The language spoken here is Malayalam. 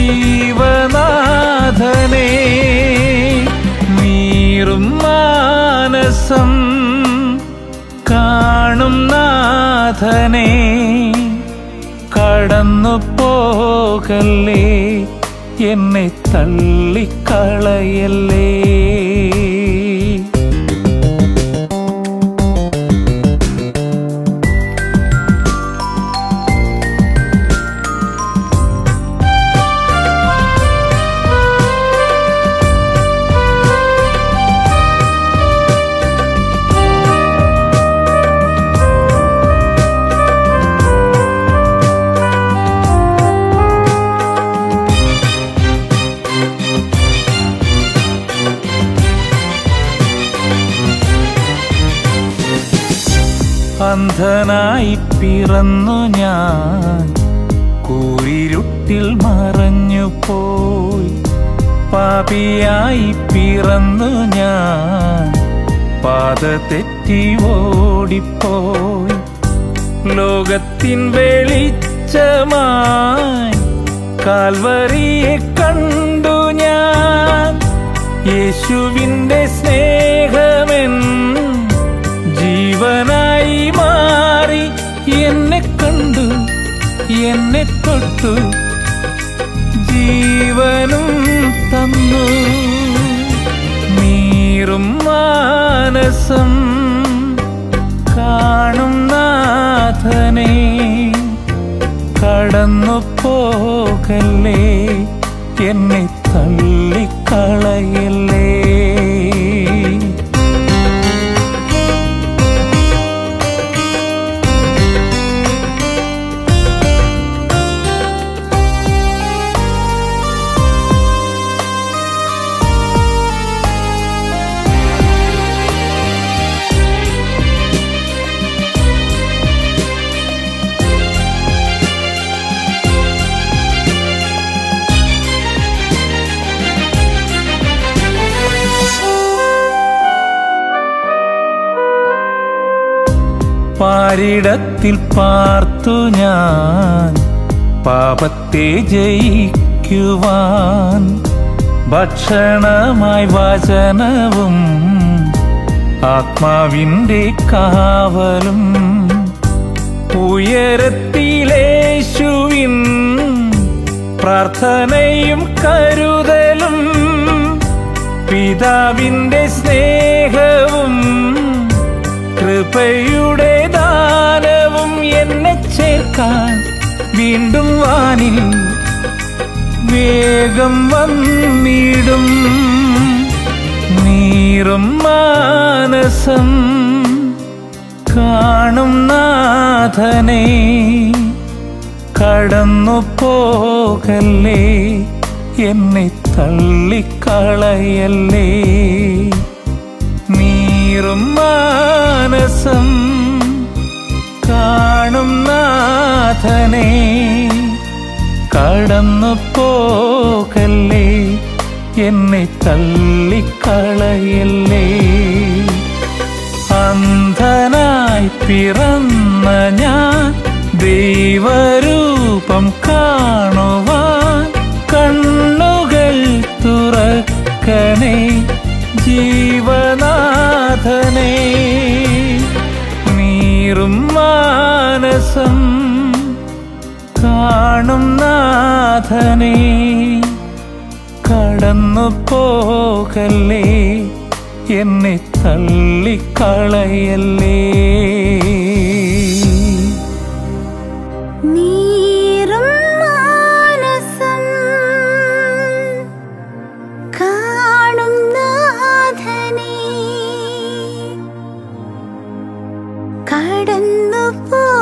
ജീവനാഥനെ നീറും മാനസം കാണും നാഥനെ കടന്നു പോകല്ലേ എന്നെ തള്ളിക്കളയല്ലേ അന്ധനായി പിറന്നു ഞാൻ കൂരിരുട്ടിൽ മറഞ്ഞു പോയി പാപിയായി പിറന്നു ഞാൻ പാത തെറ്റി ഓടിപ്പോയി ലോകത്തിൻ വെളിച്ചമായി കാൽവറിയെ കണ്ടു ഞാൻ യേശുവിൻ്റെ സ്നേഹമെൻ ജീവനായി മാറി എന്നെ കണ്ടു എന്നെ തൊട്ടു ജീവനും തന്നു നീറും മാനസം കാണും നാഥനെ കടന്നു പോകല്ലേ എന്നെ തള്ളിക്കളയല്ലേ പാരിടത്തിൽ പാർത്തു ഞാൻ പാപത്തെ ജയിക്കുവാൻ ഭക്ഷണമായി വചനവും ആത്മാവിൻ്റെ കാവലും ഉയരത്തിലേശുവിൻ പ്രാർത്ഥനയും കരുതലും പിതാവിൻ്റെ സ്നേഹവും കൃപയുടെ ദാനവും എന്നെ ചേർക്കാൻ വീണ്ടും വാനിൽ വേഗം വന്നിടും നീറും മാനസം കാണും നാഥനെ കടന്നു പോകല്ലേ എന്നെ തള്ളിക്കളയല്ലേ നീറും മാനസം കാണും നാഥനെ കടന്നു പോകല്ലേ എന്നെ തള്ളിക്കളയല്ലേ അന്ധനായി പിറന്ന ഞാൻ ദൈവരൂപം കാണുവാൻ കണ്ണുകൾ തുറക്കണേ ജീവനാഥനെ നീറും മാനസം കാണും നാഥനെ കടന്നു പോകല്ലേ എന്നെ തള്ളിക്കളയല്ലേ നീറും മാനസം കാണും നാഥനെ കടന്നു പോ